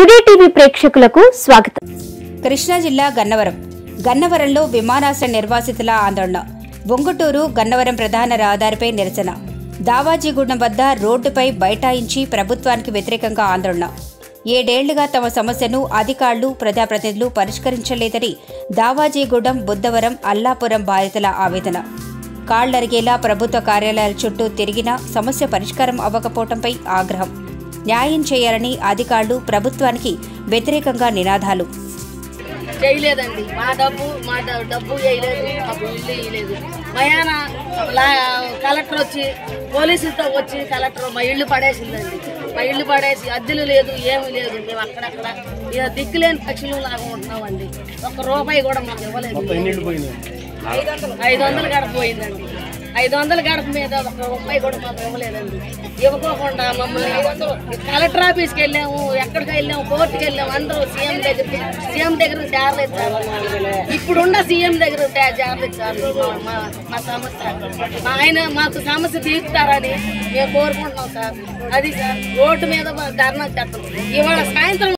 today TV ప్రేక్షకులకు స్వాగతం కృష్ణా జిల్లా గన్నవరం గన్నవరంలో విమానాశ్రయ నిర్వాసితుల ఆందోళన బొంగుటూరు గన్నవరం ప్రధాన రహదారిపై నిరసన దావాజీగూడెం వద్ద రోడ్డుపై బైఠాయించి ప్రభుత్వానికి వ్యతిరేకంగా ఆందోళన ఏడేళ్లుగా తమ సమస్యను అధికారులు ప్రజాప్రతినిధులు పరిష్కరించలేదని దావాజీగూడెం బుద్ధవరం అల్లాపురం బాధితుల ఆవేదన కాళ్లరిగేలా ప్రభుత్వ కార్యాలయాల చుట్టూ తిరిగినా సమస్య పరిష్కారం అవ్వకపోవడంపై ఆగ్రహం న్యాయం చేయాలని అధికారులు ప్రభుత్వానికి వ్యతిరేకంగా నినాదాలు చేయలేదండి మా డబ్బు మా డ- డబ్బు వేయలేదు మాకు ఇల్లు వేయలేదు మయాన లా- కలెక్టర్ వచ్చి పోలీసులతో వచ్చి కలెక్టర్ మా ఇల్లు పడేసిందండి మా ఇల్లు పడేసి అద్దెలు లేదు ఏమీ లేదు మేము అక్కడక్కడ ఇక దిక్కులేని పక్షులు లాగా ఉంటున్నామండి ఒక్క రూపాయి కూడా మాకు ఇవ్వలేదు ఐదు వందలు గడప పోయిందండి ఐదు వందల గడప మీద ఒక రూపాయి కూడా మాకు ఇవ్వలేదండి ఇవ్వకోకుండా మమ్మల్ని కలెక్టర్ ఆఫీస్కి వెళ్ళాము ఎక్కడికి వెళ్ళాము కోర్టుకి వెళ్ళాము అందరూ సీఎం దగ్గరికి సీఎం దగ్గర చేరలేదు సార్ ఇప్పుడున్న సీఎం దగ్గర తే- చేరలేదు సార్ మా- మా మా సమస్య మా ఆయన మాకు సమస్య తీరుతారని మేము కోరుకుంటున్నాం సార్ అది సార్ రోడ్డు మీద ధర్నా చేస్తాం ఇవాళ సాయంత్రం